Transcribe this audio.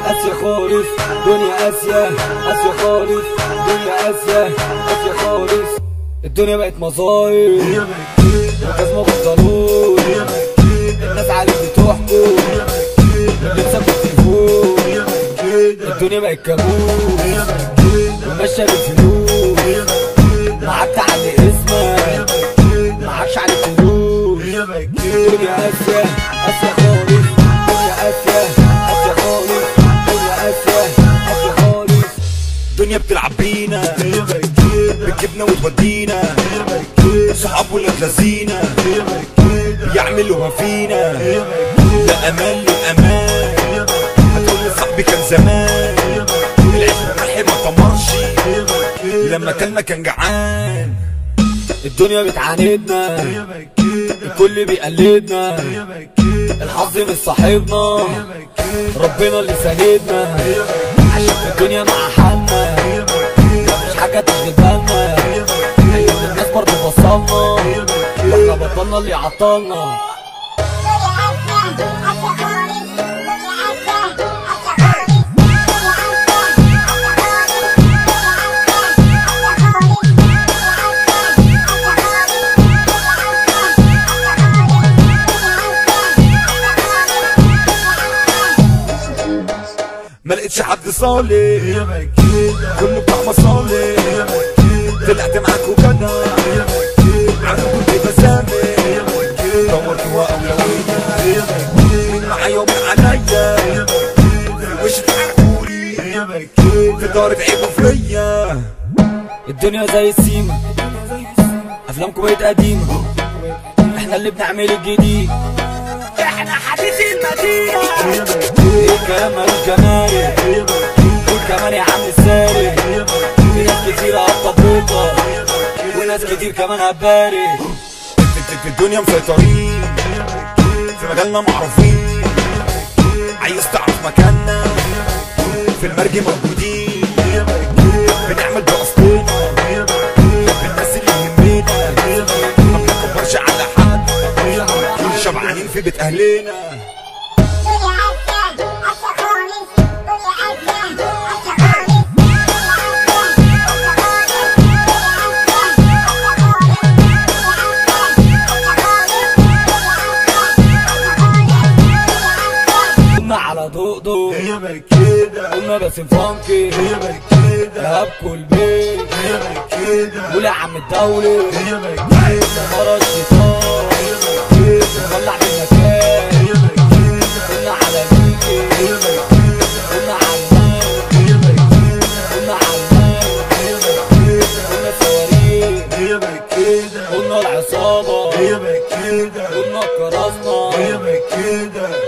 قاسية خالص دنيا قاسية قاسية خالص دنيا قاسية قاسية خالص الدنيا بقت مظاهر وجزمة بنطلون الناس عليك بتحكم لبسك في التليفون الدنيا بقت كابوس وماشية بالفلوس معاك تعلي اسمك معاكش عليك فلوس دنيا قاسية قاسية خالص دنيا قاسية قاسية خالص دنيا قاسية قاسية خالص الدنيا بتلعب بينا بتجيبنا وتودينا صحاب ولاد لذينا بيعملوها فينا لا امان للامان هتقول لي صاحبي كان زمان العشرة ملح ما طمرش لما كلنا كان جعان الدنيا بتعاندنا الكل بيقلدنا الحظ مش صاحبنا ربنا اللي ساندنا عشان في الدنيا مع حالنا مفيش حاجة تشغل بالنا عيون الناس برضه بصلنا واحنا بطلنا اللي عطلنا ما لقيتش حد صالح كله بتاع مصالح طلعت معاك وجدع عارف كنت بسامح دورت هو أولوية مين معايا ومين عليا وش تعرفولي في دارة عيبه فيا الدنيا زي السيما افلامكم بقت قديمة احنا اللي بنعمل الجديد احنا حديث المدينة ايه الكلام مالوش جمال قول كمان يا عم الساري في ناس كتير قطة بيضة وناس كتير كمان هباري في- في الدنيا مسيطرين في مجالنا معروفين عايز تعرف مكاننا في المرج موجودين بنعمل بأصلنا بالناس اللي يهمنا ما بنكبرش على حد شبعانين في بيت أهلنا قلنا على ضوء هي بقت كده قلنا باسم فانكي هي بقت كده ذهبكوا البيت هي بقت كده قول يا عم الدولة هي بقت كده مرة الشيطان هي بقت كده طلع بالمكان هي بقت كده قلنا على ميكي هي بقت كده قلنا على الماء هي بقت كده قلنا على الماء هي بقت كده قلنا الصواريخ هي بقت كده قلنا العصابة هي بقت كده قلنا الكراسنا هي بقت كده